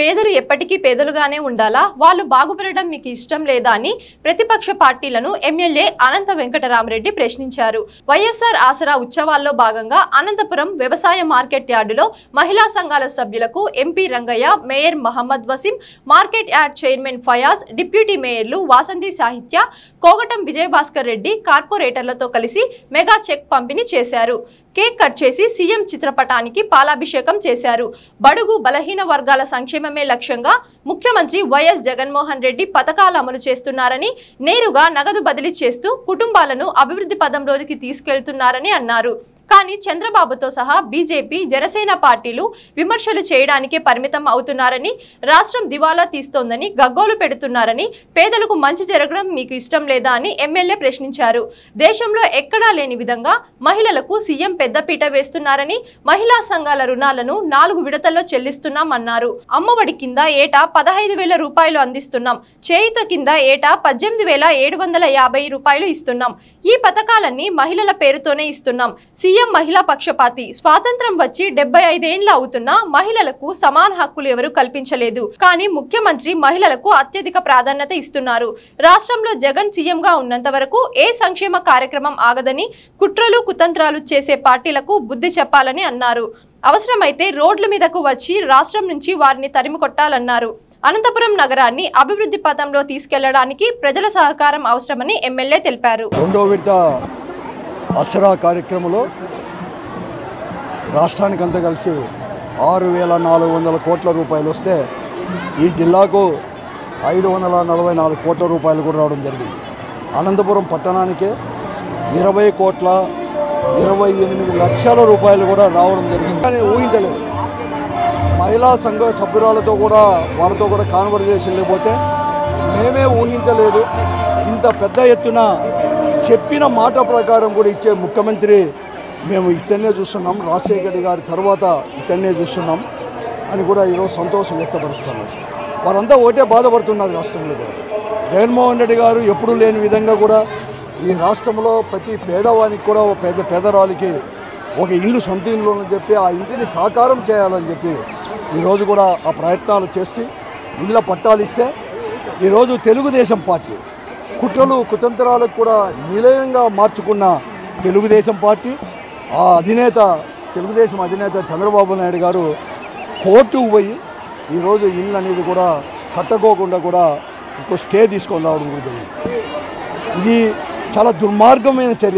పేదలు ఎప్పటికీ పేదలుగానే ఉండాలా వాళ్ళు బాగుపడడం మీకు ఇష్టం లేదా అని ప్రతిపక్ష పార్టీలను ఎమ్మెల్యే అనంత వెంకటరామరెడ్డి ప్రశ్నించారు వైఎస్ఆర్ ఆసరా ఉత్సవాల్లో భాగంగా అనంతపురం వ్యవసాయ మార్కెట్ యార్డులో మహిళా సంఘాల సభ్యులకు MP Rangaiah mayor Mohammed Waseem market yard chairman Fayaz deputy మేయర్లు వాసంతి సాహిత్య కోగటం విజయభాస్కర్ రెడ్డి కార్పొరేటర్లతో కలిసి మెగా చెక్ పంపిణీ చేశారు కేక్ కట్ చేసి సీఎం చిత్రపటానికి పాలాభిషేకం చేశారు బడుగు బలహీన వర్గాల సంక్షేమమే లక్ష్యంగా ముఖ్యమంత్రి వైఎస్ జగన్మోహన్ రెడ్డి పథకాలు అమలు చేస్తున్నారని నేరుగా నగదు బదిలీ చేస్తూ కుటుంబాలను అభివృద్ధి పదంలోకి తీసుకెళ్తున్నారని అన్నారు కానీ చంద్రబాబుతో సహా బీజేపీ జనసేన పార్టీలు విమర్శలు చేయడానికే పరిమితం అవుతున్నారని రాష్ట్రం దివాలా తీస్తోందని గగ్గోలు పెడుతున్నారని పేదలకు మంచి జరగడం మీకు ఇష్టం లేదా అని ఎమ్మెల్యే ప్రశ్నించారు దేశంలో ఎక్కడా లేని విధంగా మహిళలకు సీఎం పెద్దపీట వేస్తున్నారని మహిళా సంఘాల రుణాలను నాలుగు విడతల్లో చెల్లిస్తున్నాం అన్నారు అమ్మఒడి కింద ఏటా పదహైదు వేల రూపాయలు అందిస్తున్నాం చేయుత కింద ఏటా పద్దెనిమిది వేల ఏడు వందల యాభై రూపాయలు ఇస్తున్నాం ఈ పథకాలన్నీ మహిళల పేరుతోనే ఇస్తున్నాం సీఎం మహిళా పక్షపాతి స్వాతంత్రం వచ్చి డెబ్బై ఐదేండ్లు అవుతున్నా మహిళలకు సమాన హక్కులు ఎవరు కల్పించలేదు కానీ ముఖ్యమంత్రి మహిళలకు అత్యధిక ప్రాధాన్యత ఇస్తున్నారు రాష్ట్రంలో జగన్ సీఎం గా ఉన్నంత వరకు ఏ సంక్షేమ కార్యక్రమం ఆగదని కుట్రలు కుతంత్రాలు చేసే పార్టీలకు బుద్ధి చెప్పాలని అన్నారు అవసరమైతే రోడ్ల మీదకు వచ్చి రాష్ట్రం నుంచి వారిని తరిమి కొట్టాలన్నారు అనంతపురం నగరాన్ని అభివృద్ధి పథంలో తీసుకెళ్లడానికి ప్రజల సహకారం అవసరమని ఎమ్మెల్యే తెలిపారు రెండో విడత అసరా కార్యక్రమంలో రాష్ట్రానికంతా కలిసి ఆరు వేల నాలుగు వందల కోట్ల రూపాయలు వస్తే ఈ జిల్లాకు ఐదు వందల నలభై నాలుగు కోట్ల రూపాయలు కూడా రావడం జరిగింది అనంతపురం పట్టణానికే ఇరవై కోట్ల ఇరవై ఎనిమిది లక్షల రూపాయలు కూడా రావడం జరిగింది కానీ ఊహించలేదు మహిళా సంఘ సభ్యురాలతో కూడా వాళ్ళతో కూడా కాన్వర్జేషన్ లేకపోతే మేమే ఊహించలేదు ఇంత పెద్ద ఎత్తున చెప్పిన మాట ప్రకారం కూడా ఇచ్చే ముఖ్యమంత్రి మేము ఇతన్నే చూస్తున్నాం రాజశేఖర రెడ్డి గారి తర్వాత ఇతన్నే చూస్తున్నాం అని కూడా ఈరోజు సంతోషం వ్యక్తపరుస్తున్నారు వారంతా ఒకటే బాధపడుతున్నారు రాష్ట్రంలో కూడా జగన్మోహన్ రెడ్డి గారు ఎప్పుడూ లేని విధంగా కూడా ఈ రాష్ట్రంలో ప్రతి పేదవానికి కూడా ఒక పేద పేదరాలికి ఒక ఇల్లు సొంత ఇల్లు అని చెప్పి ఆ ఇంటిని సాకారం చేయాలని చెప్పి ఈరోజు కూడా ఆ ప్రయత్నాలు చేసి ఇళ్ళ పట్టాలు ఇస్తే ఈరోజు తెలుగుదేశం పార్టీ కుట్రలు కుతంత్రాలకు కూడా నిలయంగా మార్చుకున్న తెలుగుదేశం పార్టీ ఆ అధినేత తెలుగుదేశం అధినేత చంద్రబాబు నాయుడు గారు కోర్టుకు పోయి ఈరోజు ఇల్లు అనేది కూడా కట్టుకోకుండా కూడా ఇంకో స్టే తీసుకొని రావడం కూడా జరిగింది ఇది చాలా దుర్మార్గమైన చర్య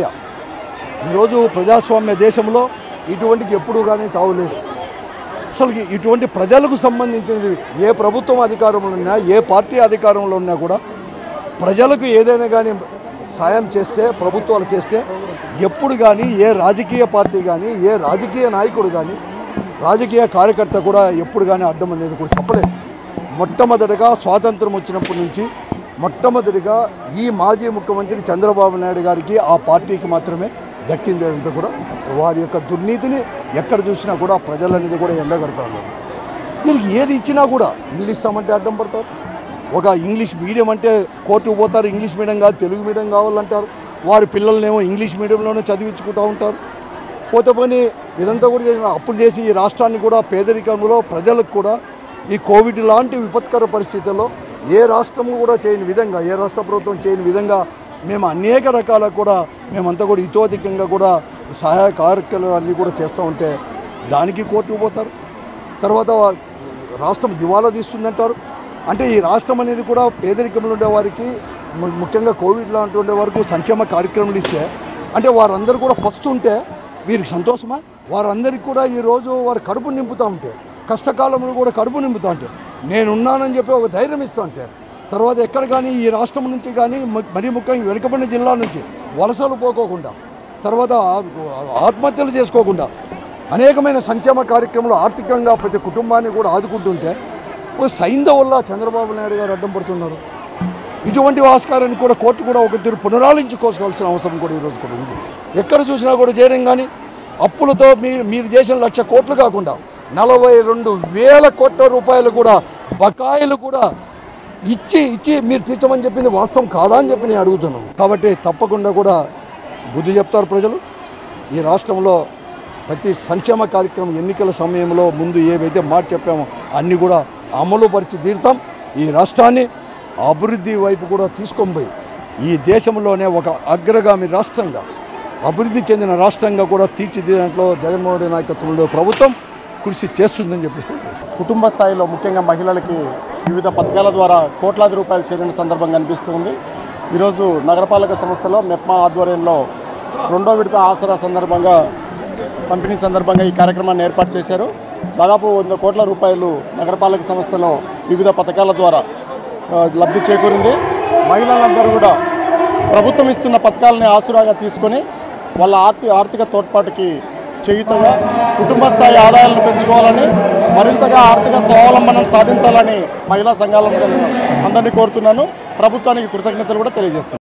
ఈరోజు ప్రజాస్వామ్య దేశంలో ఇటువంటికి ఎప్పుడూ కానీ తావులేదు అసలు ఇటువంటి ప్రజలకు సంబంధించినది ఏ ప్రభుత్వం అధికారంలో ఉన్నా ఏ పార్టీ అధికారంలో ఉన్నా కూడా ప్రజలకు ఏదైనా కానీ సాయం చేస్తే ప్రభుత్వాలు చేస్తే ఎప్పుడు కానీ ఏ రాజకీయ పార్టీ కానీ ఏ రాజకీయ నాయకుడు కానీ రాజకీయ కార్యకర్త కూడా ఎప్పుడు కానీ అడ్డం అనేది కూడా చెప్పలేదు మొట్టమొదటిగా స్వాతంత్రం వచ్చినప్పటి నుంచి మొట్టమొదటిగా ఈ మాజీ ముఖ్యమంత్రి చంద్రబాబు నాయుడు గారికి ఆ పార్టీకి మాత్రమే దక్కింది అంతా కూడా వారి యొక్క దుర్నీతిని ఎక్కడ చూసినా కూడా ప్రజలనేది కూడా ఎండగడతా ఉన్నారు వీరికి ఏది ఇచ్చినా కూడా ఇల్లు ఇస్తామంటే అడ్డం పడతారు ఒక ఇంగ్లీష్ మీడియం అంటే కోర్టుకు పోతారు ఇంగ్లీష్ మీడియం కాదు తెలుగు మీడియం కావాలంటారు వారి పిల్లలనేమో ఇంగ్లీష్ మీడియంలోనే చదివించుకుంటూ ఉంటారు పోతే పోనీ ఇదంతా కూడా చేసిన అప్పులు చేసి ఈ రాష్ట్రాన్ని కూడా పేదరికంలో ప్రజలకు కూడా ఈ కోవిడ్ లాంటి విపత్కర పరిస్థితుల్లో ఏ రాష్ట్రము కూడా చేయని విధంగా ఏ రాష్ట్ర ప్రభుత్వం చేయని విధంగా మేము అనేక రకాల కూడా మేమంతా కూడా ఇతోధికంగా కూడా సహాయ కార్యక్రమాలు అన్నీ కూడా చేస్తూ ఉంటే దానికి కోర్టుకు పోతారు తర్వాత రాష్ట్రం దివాలా తీస్తుందంటారు అంటే ఈ రాష్ట్రం అనేది కూడా పేదరికంలో ఉండే వారికి ము- ముఖ్యంగా కోవిడ్ లాంటి ఉండే వరకు సంక్షేమ కార్యక్రమాలు ఇస్తే అంటే వారందరూ కూడా పస్తుంటే వీరికి సంతోషమా వారందరికీ కూడా ఈరోజు వారు కడుపు నింపుతూ ఉంటే కష్టకాలంలో కూడా కడుపు నింపుతూ ఉంటే నేనున్నానని చెప్పి ఒక ధైర్యం ఇస్తూ ఉంటే తర్వాత ఎక్కడ కానీ ఈ రాష్ట్రం నుంచి కానీ మ- మరీ ముఖ్యంగా వెనుకబడిన జిల్లా నుంచి వలసలు పోకోకుండా తర్వాత ఆ- ఆత్మహత్యలు చేసుకోకుండా అనేకమైన సంక్షేమ కార్యక్రమాలు ఆర్థికంగా ప్రతి కుటుంబాన్ని కూడా ఆదుకుంటుంటే ఒక సైంధవుల్లా చంద్రబాబు నాయుడు గారు అడ్డం పడుతున్నారు ఇటువంటి ఆస్కారాన్ని కూడా కోర్టు కూడా ఒక తీరు పునరాలించుకోవాల్సిన అవసరం కూడా ఈరోజు కూడా ఉంది ఎక్కడ చూసినా కూడా చేయడం కానీ అప్పులతో మీరు మీరు చేసిన లక్ష కోట్లు కాకుండా నలభై రెండు వేల కోట్ల రూపాయలు కూడా బకాయిలు కూడా ఇచ్చి ఇచ్చి మీరు తీర్చమని చెప్పింది వాస్తవం కాదా అని చెప్పి నేను అడుగుతున్నాను కాబట్టి తప్పకుండా కూడా బుద్ధి చెప్తారు ప్రజలు ఈ రాష్ట్రంలో ప్రతి సంక్షేమ కార్యక్రమం ఎన్నికల సమయంలో ముందు ఏవైతే మాట చెప్పామో అన్నీ కూడా అమలు పరిచి తీరుతాం ఈ రాష్ట్రాన్ని అభివృద్ధి వైపు కూడా తీసుకొని పోయి ఈ దేశంలోనే ఒక అగ్రగామి రాష్ట్రంగా అభివృద్ధి చెందిన రాష్ట్రంగా కూడా తీర్చిదిద్దడంలో జగన్మోహన్ రెడ్డి నాయకత్వంలో ప్రభుత్వం కృషి చేస్తుందని చెప్పేసి తెలియజేస్తున్నాను. కుటుంబ స్థాయిలో ముఖ్యంగా మహిళలకి వివిధ పథకాల ద్వారా కోట్లాది రూపాయలు చేరిన సందర్భం కనిపిస్తుంది ఈరోజు నగరపాలక సంస్థలో మెప్మా ఆధ్వర్యంలో రెండో విడత ఆసరా సందర్భంగా పంపిణీ సందర్భంగా ఈ కార్యక్రమాన్ని ఏర్పాటు చేశారు దాదాపు వంద కోట్ల రూపాయలు నగరపాలక సంస్థలో వివిధ పథకాల ద్వారా ఆ, లబ్ధి చేకూరింది మహిళలందరూ కూడా ప్రభుత్వం ఇస్తున్న పథకాలని ఆసురాగా తీసుకొని వాళ్ళ ఆర్థిక ఆర్థిక తోడ్పాటుకి చేయుతగా కుటుంబ స్థాయి ఆదాయాలను పెంచుకోవాలని మరింతగా ఆర్థిక స్వావలంబనం సాధించాలని మహిళా సంఘాల అందరినీ కోరుతున్నాను ప్రభుత్వానికి కృతజ్ఞతలు కూడా తెలియజేస్తున్నాను